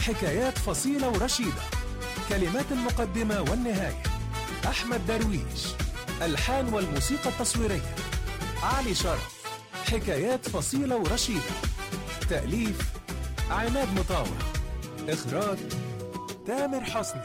حكايات فصيلة ورشيدة كلمات المقدمة والنهاية أحمد درويش ألحان والموسيقى التصويرية علي شرف حكايات فصيلة ورشيدة تأليف عماد مطاوع إخراج تامر حسني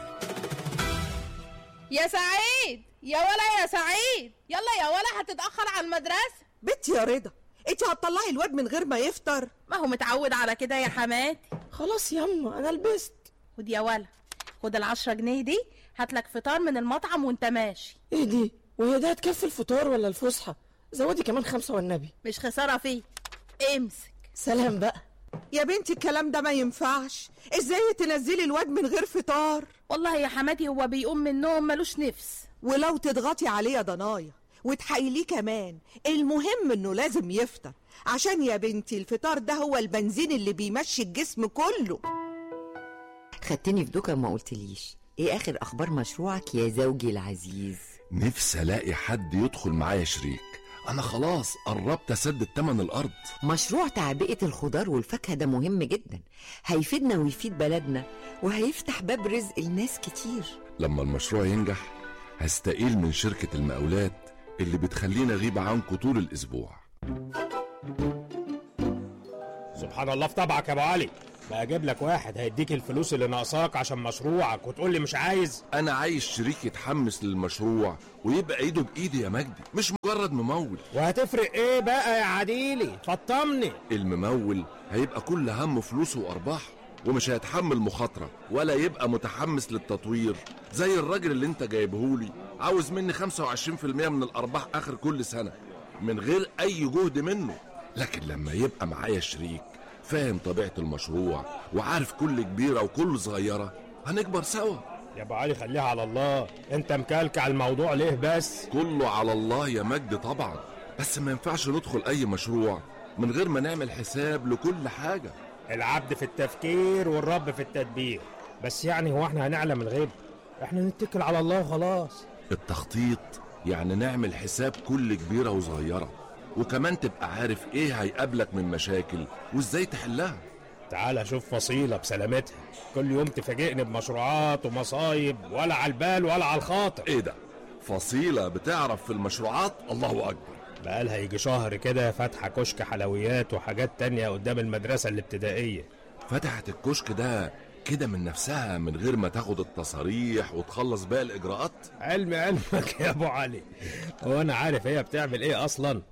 يا سعيد يا ولا يا سعيد يلا يا ولا هتتأخر على المدرسة بنت يا رضا انت هتطلعي الواد من غير ما يفطر ما هو متعود على كده يا حماتي خلاص ياما انا لبست خد يا ولا خد العشرة جنيه دي هاتلك فطار من المطعم وانت ماشي ايه دي وهي ده هتكفي الفطار ولا الفسحه زودي كمان خمسة والنبي مش خسارة فيه امسك سلام بقى يا بنتي الكلام ده ما ينفعش ازاي تنزلي الواد من غير فطار والله يا حماتي هو بيقوم من النوم ملوش نفس ولو تضغطي عليه يا ضنايا وتحايليه كمان المهم انه لازم يفطر عشان يا بنتي الفطار ده هو البنزين اللي بيمشي الجسم كله خدتني في دوكا ما قلتليش ايه اخر اخبار مشروعك يا زوجي العزيز نفسي الاقي حد يدخل معايا شريك انا خلاص قربت اسدد تمن الارض مشروع تعبئة الخضار والفاكهة ده مهم جدا هيفيدنا ويفيد بلدنا وهيفتح باب رزق لناس كتير لما المشروع ينجح هستقيل من شركة المقاولات اللي بتخليني اغيب عنكم طول الاسبوع سبحان الله في طبعك يا ابو علي بقى اجيب لك واحد هيديك الفلوس اللي ناقصاك عشان مشروعك وتقول لي مش عايز انا عايز شريك يتحمس للمشروع ويبقى ايده بايدي يا مجدي مش مجرد ممول وهتفرق ايه بقى يا عديلي فطمني الممول هيبقى كل همه فلوسه وارباحه ومش هيتحمل مخاطرة ولا يبقى متحمس للتطوير زي الراجل اللي انت جايبهولي عاوز مني 25% من الارباح اخر كل سنة من غير اي جهد منه لكن لما يبقى معايا شريك فاهم طبيعة المشروع وعارف كل كبيرة وكل صغيرة هنكبر سوا يا ابو علي خليها على الله انت مكلكع الموضوع ليه بس كله على الله يا مجد طبعا بس ما ينفعش ندخل اي مشروع من غير ما نعمل حساب لكل حاجة العبد في التفكير والرب في التدبير بس يعني هو احنا هنعلم الغيب احنا نتكل على الله خلاص التخطيط يعني نعمل حساب كل كبيرة وصغيرة وكمان تبقى عارف ايه هيقابلك من مشاكل وازاي تحلها تعال شوف فصيلة بسلامتها كل يوم تفاجئني بمشروعات ومصايب ولا على البال ولا على الخاطر ايه ده فصيلة بتعرف في المشروعات الله اكبر بقالها يجي شهر كده فاتحة كشك حلويات وحاجات تانية قدام المدرسة الابتدائية فتحت الكشك ده كده من نفسها من غير ما تاخد التصاريح وتخلص باقي الاجراءات علم علمك يا ابو علي هو انا عارف هي بتعمل ايه اصلا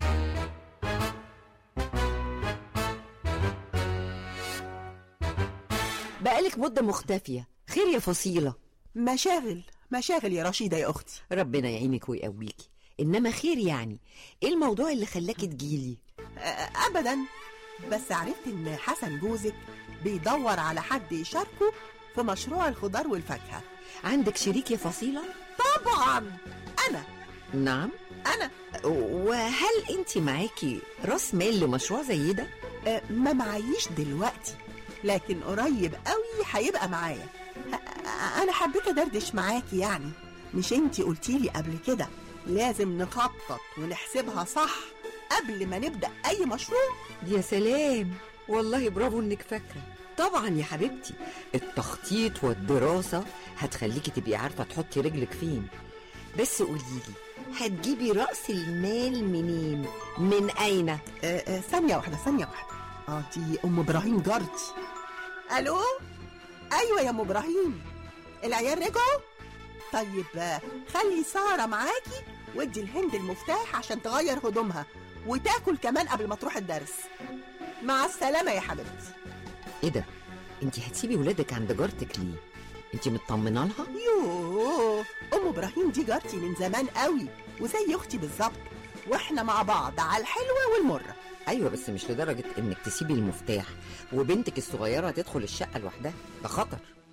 بقالك مدة مختفية خير يا فصيلة مشاغل مشاغل يا رشيدة يا أختي ربنا يعينك ويقويكي إنما خير يعني إيه الموضوع اللي خلاكي تجيلي أ- أبدا بس عرفت إن حسن جوزك بيدور على حد يشاركه في مشروع الخضار والفاكهة عندك شريك يا فصيلة طبعا أنا نعم أنا وهل انت معاكي راس مال لمشروع زي ده أ، ما معيش دلوقتي لكن قريب قوي هيبقى معايا أ- أ- أنا حبيت أدردش معاكي يعني مش انتي قلتيلي قبل كده لازم نخطط ونحسبها صح قبل ما نبدأ أي مشروع يا سلام والله برافو انك فاكره طبعا يا حبيبتي التخطيط والدراسه هتخليكي تبقي عارفه تحطي رجلك فين بس قوليلي هتجيبي راس المال منين من اين آه، آه، ثانية واحدة ثانية واحدة اه دي أم إبراهيم جارتي ألو أيوة يا أم إبراهيم العيال رجعوا طيب آه، خلي سارة معاكي وادي الهند المفتاح عشان تغير هدومها وتاكل كمان قبل ما تروح الدرس مع السلامة يا حبيبتي ايه ده انت هتسيبي ولادك عند جارتك ليه انت مطمنه لها يوه أم إبراهيم دي جارتي من زمان قوي وزي أختي بالظبط واحنا مع بعض على الحلوة والمرة ايوه بس مش لدرجه انك تسيبي المفتاح وبنتك الصغيره تدخل الشقه لوحدها ده خطر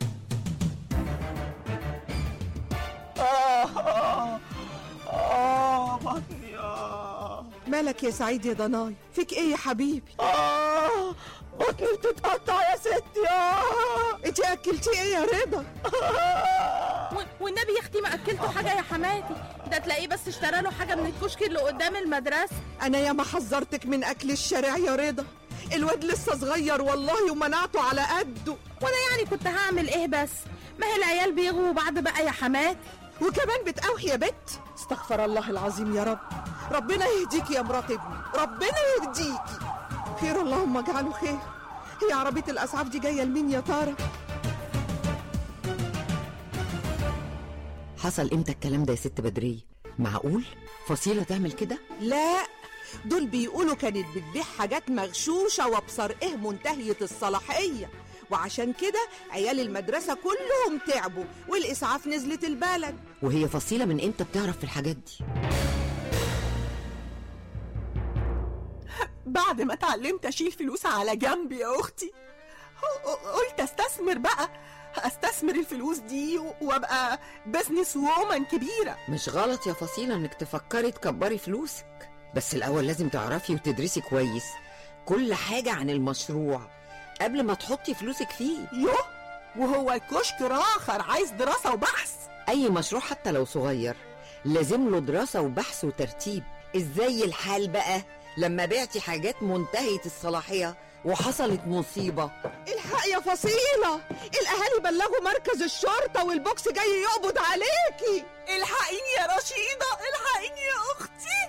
آه آه بطني آه مالك يا سعيد يا ضناي فيك ايه يا حبيبي آه بطني بتتقطع يا ستي آه انت اكلتي ايه يا رضا و- والنبي يا اختي ما اكلته حاجه يا حماتي ده تلاقيه بس اشترى له حاجه من الكشك اللي قدام المدرسه انا يا ما حذرتك من اكل الشارع يا رضا الواد لسه صغير والله ومنعته على قده وانا يعني كنت هعمل ايه بس ما هي العيال بيغوا بعض بقى يا حماد وكمان بتقاوح يا بت استغفر الله العظيم يا رب ربنا يهديكي يا مرات ابني ربنا يهديكي خير اللهم اجعله خير هي عربية الأسعاف دي جاية لمين يا ترى حصل امتى الكلام ده يا ست بدرية معقول فصيلة تعمل كده لا دول بيقولوا كانت بتبيع حاجات مغشوشة وابصر ايه منتهية الصلاحية وعشان كده عيال المدرسة كلهم تعبوا والإسعاف نزلت البلد وهي فصيلة من امتى بتعرف في الحاجات دي بعد ما اتعلمت اشيل فلوس على جنب يا اختي قلت استثمر بقى استثمر الفلوس دي وابقى بزنس وومن كبيره مش غلط يا فصيلة انك تفكري تكبري فلوسك بس الأول لازم تعرفي وتدرسي كويس كل حاجة عن المشروع قبل ما تحطي فلوسك فيه يوه وهو الكشك راخر عايز دراسه وبحث أي مشروع حتى لو صغير لازم له دراسة وبحث وترتيب ازاي الحال بقى لما بعتي حاجات منتهية الصلاحية وحصلت مصيبة الحق يا فصيلة الأهالي بلغوا مركز الشرطة والبوكس جاي يقبض عليكي الحقيني يا رشيده الحقيني يا اختي